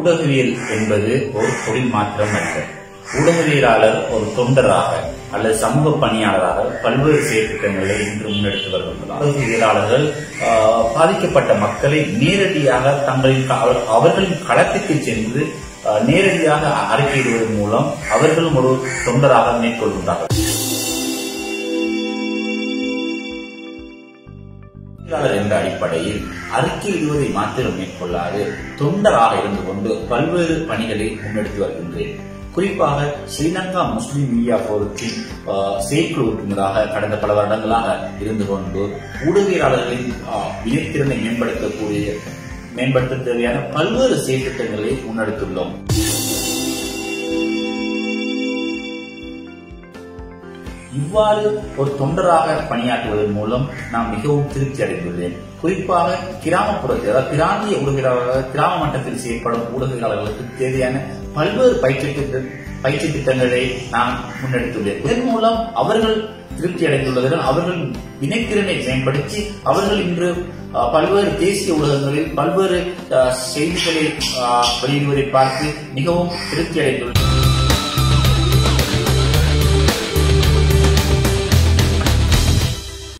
ஊடகவியல் என்பது ஒரு தொழில் மாத்திரம் அல்ல ஊடகவியலாளர் ஒரு தொண்டராக அல்லது சமூக பணியாளராக பல்வேறு செயற்திட்டங்களை இன்று முன்னெடுத்து வருகின்றனர் ஊடகவியலாளர்கள் ஆஹ், பாதிக்கப்பட்ட மக்களை நேரடியாக தங்களின் க- அவர்- அவர்களின் களத்துக்கு சென்று ஆஹ், நேரடியாக அறிக்கையிடுவதன் மூலம் அவர்களும் ஒரு தொண்டராக மேற்கொள்கின்றார்கள் தொழிலாளர் என்ற அடிப்படையில் அறிக்கையிடுவதை மாத்திரம் மேற்கொள்ளாது தொண்டராக இருந்து கொண்டு பல்வேறு பணிகளை முன்னெடுத்து வருகின்றேன் குறிப்பாக ஸ்ரீலங்கா முஸ்லிம் மீடியா போரத்தின் ஆஹ், செயற்குழு உறுப்பினராக கடந்த பல வருடங்களாக இருந்து கொண்டு ஊடகவியலாளர்களின் ஆஹ், இணைத்திறனை மேம்படுத்தக்கூடிய மேம்படுத்த தேவையான பல்வேறு செயற்திட்டங்களை முன்னெடுத்துள்ளோம் இவ்வாறு ஒரு தொண்டராக பணியாற்றுவதன் மூலம் நான் மிகவும் திருப்தி அடைந்துள்ளேன் குறிப்பாக கிராமப்புறத்தில் அதாவது பிராந்திய ஊடகவியலாளர்கள் கிராம மட்டத்தில் செயல்படும் ஊடகவியலாளர்களுக்கு தேவையான பல்வேறு பயிற்சி திட்ட பயிற்சி திட்டங்களை நான் முன்னெடுத்துள்ளேன் இதன் மூலம் அவர்கள் திருப்தி அடைந்துள்ளதுடன் அவர்கள் இணைத்திறனை மேம்படுத்தி அவர்கள் இன்று அஹ், பல்வேறு தேசிய ஊடகங்களில் பல்வேறு அஹ், செய்திகளை அஹ், வெளியிடுவதை பார்த்து மிகவும் திருப்தி அடைந்துள்ளனர்